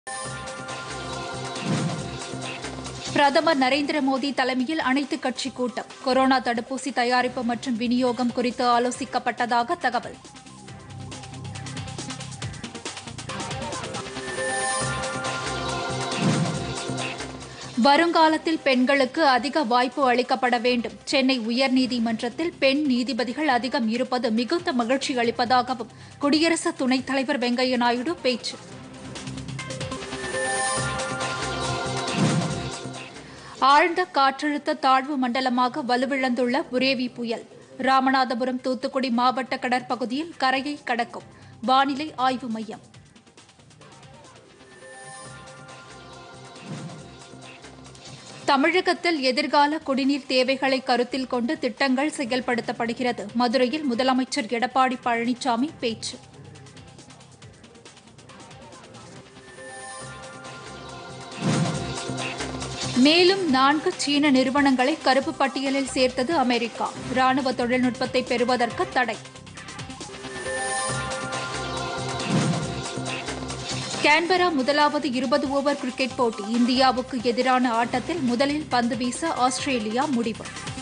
பிரதமர் நரேந்திர மோடி தலைமையில் அனைத்துக் கட்சி கூட்டம் கொரோனா தடுப்பூசி தயாரிப்பு மற்றும் விநியோகம் குறித்து ஆலோசிக்கப்பட்டதாக தகவல் வருங்காலத்தில் பெண்களுக்கு அதிக வாய்ப்பு அளிக்கப்பட வேண்டும் சென்னை உயர்நீதிமன்றத்தில் பெண் நீதிபதிகள் அதிகம் இருப்பது மிகுந்த மகிழ்ச்சி அளிப்பதாகவும் குடியரசு துணைத் தலைவர் வெங்கையா நாயுடு பேச்சு ஆழ்ந்த காற்றழுத்த தாழ்வு மண்டலமாக வலுவிழந்துள்ள புரேவி புயல் ராமநாதபுரம் தூத்துக்குடி மாவட்ட கடற்பகுதியில் கரையை கடக்கும் வானிலை ஆய்வு மையம் தமிழகத்தில் எதிர்கால குடிநீர் தேவைகளை கருத்தில் கொண்டு திட்டங்கள் செயல்படுத்தப்படுகிறது மதுரையில் முதலமைச்சர் எடப்பாடி பழனிசாமி பேச்சு மேலும் நான்கு சீன நிறுவனங்களை கருப்பு பட்டியலில் சேர்த்தது அமெரிக்கா ராணுவ தொழில்நுட்பத்தை பெறுவதற்கு தடை கேன்பரா முதலாவது இருபது ஓவர் கிரிக்கெட் போட்டி இந்தியாவுக்கு எதிரான ஆட்டத்தில் முதலில் பந்து வீச ஆஸ்திரேலியா முடிவு